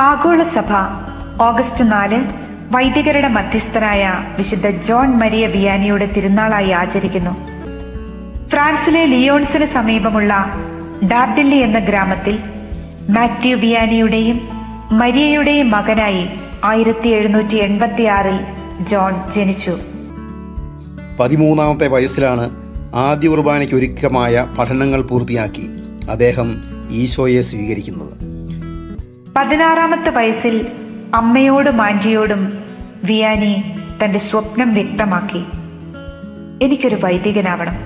ആഗോള സഭ ഓഗസ്റ്റ് നാല് വൈദികരുടെ മധ്യസ്ഥനായ വിശുദ്ധ ജോൺ മരിയ വിയാനിയുടെ തിരുനാളായി ആചരിക്കുന്നു ഫ്രാൻസിലെ ലിയോൺസിന് സമീപമുള്ള ഡാർഡില്ലി എന്ന ഗ്രാമത്തിൽ മാത്യു വിയാനിയുടെയും മരിയയുടെയും മകനായി ആയിരത്തി എഴുന്നൂറ്റി എൺപത്തിയാറിൽ ജോൺ ജനിച്ചു പതിമൂന്നാമത്തെ വയസ്സിലാണ് ആദ്യ കുർബാനയ്ക്ക് ഒരുക്കമായ പഠനങ്ങൾ പൂർത്തിയാക്കി അദ്ദേഹം ഈശോയെ സ്വീകരിക്കുന്നത് പതിനാറാമത്തെ വയസ്സിൽ അമ്മയോടും ആന്റിയോടും വിയാനി തന്റെ സ്വപ്നം വ്യക്തമാക്കി എനിക്കൊരു വൈദികനാവണം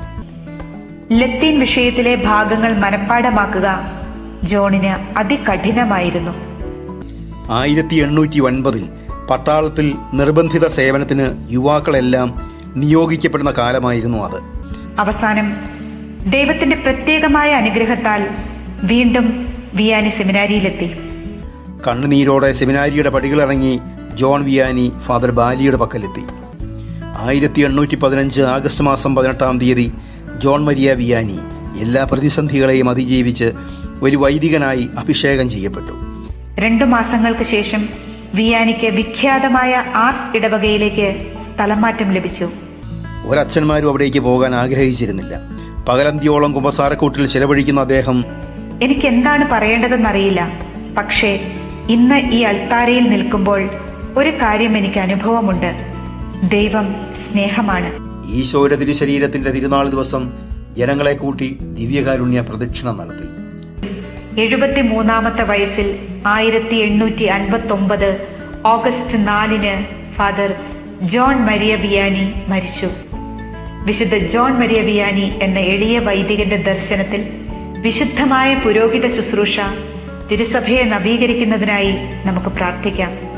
ലത്തീൻ വിഷയത്തിലെ ഭാഗങ്ങൾ മനഃപ്പാടമാക്കുക ജോണിന് അതികഠിനമായിരുന്നു ആയിരത്തി എണ്ണൂറ്റി ഒൻപതിൽ പട്ടാളത്തിൽ നിർബന്ധിത സേവനത്തിന് യുവാക്കളെല്ലാം നിയോഗിക്കപ്പെടുന്ന കാലമായിരുന്നു അത് അവസാനം ദൈവത്തിന്റെ പ്രത്യേകമായ അനുഗ്രഹത്താൽ വീണ്ടും വിയാനി സെമിനാരിയിലെത്തി കണ്ണുനീരോടെ സെമിനാരിയുടെ പടികളിറങ്ങി ജോൺ വിയാനി ഫാദർ ബാലിയുടെ പക്കലെത്തി ആയിരത്തി എണ്ണൂറ്റി പതിനഞ്ച് ആഗസ്റ്റ് മാസം പതിനെട്ടാം തീയതി ജോൺ മരിയ വിയാനി എല്ലാ പ്രതിസന്ധികളെയും അതിജീവിച്ച് ഒരു വൈദികനായി അഭിഷേകം ചെയ്യപ്പെട്ടു രണ്ടു മാസങ്ങൾക്ക് ശേഷം വിയാനിക്ക് വിഖ്യാതമായ ആർസ് ഇടവകയിലേക്ക് സ്ഥലം മാറ്റം ലഭിച്ചു ഒരച്ഛന്മാരും അവിടേക്ക് പോകാൻ ആഗ്രഹിച്ചിരുന്നില്ല പകലന്തിയോളം കുമ്പസാരക്കൂട്ടിൽ ചെലവഴിക്കുന്ന അദ്ദേഹം എനിക്ക് എന്താണ് പറയേണ്ടതെന്നറിയില്ല പക്ഷേ ഇന്ന് ഈ അൾത്താരയിൽ നിൽക്കുമ്പോൾ ഒരു കാര്യം എനിക്ക് അനുഭവമുണ്ട് ദൈവം സ്നേഹമാണ് ഈശോയുടെ തിരുശരീരത്തിന്റെ തിരുനാൾ ദിവസം ജനങ്ങളെ കൂട്ടി ദിവ്യകാരുണ്യ പ്രദക്ഷിണം നടത്തി എഴുപത്തിമൂന്നാമത്തെ വയസ്സിൽ ആയിരത്തി എണ്ണൂറ്റി അൻപത്തി ഒമ്പത് ഓഗസ്റ്റ് നാലിന് ഫാദർ ജോൺ മരിയ വിയാനി മരിച്ചു വിശുദ്ധ ജോൺ മരിയ വിയാനി എന്ന എളിയ വൈദികന്റെ ദർശനത്തിൽ വിശുദ്ധമായ പുരോഹിത ശുശ്രൂഷ തിരുസഭയെ നവീകരിക്കുന്നതിനായി നമുക്ക് പ്രാർത്ഥിക്കാം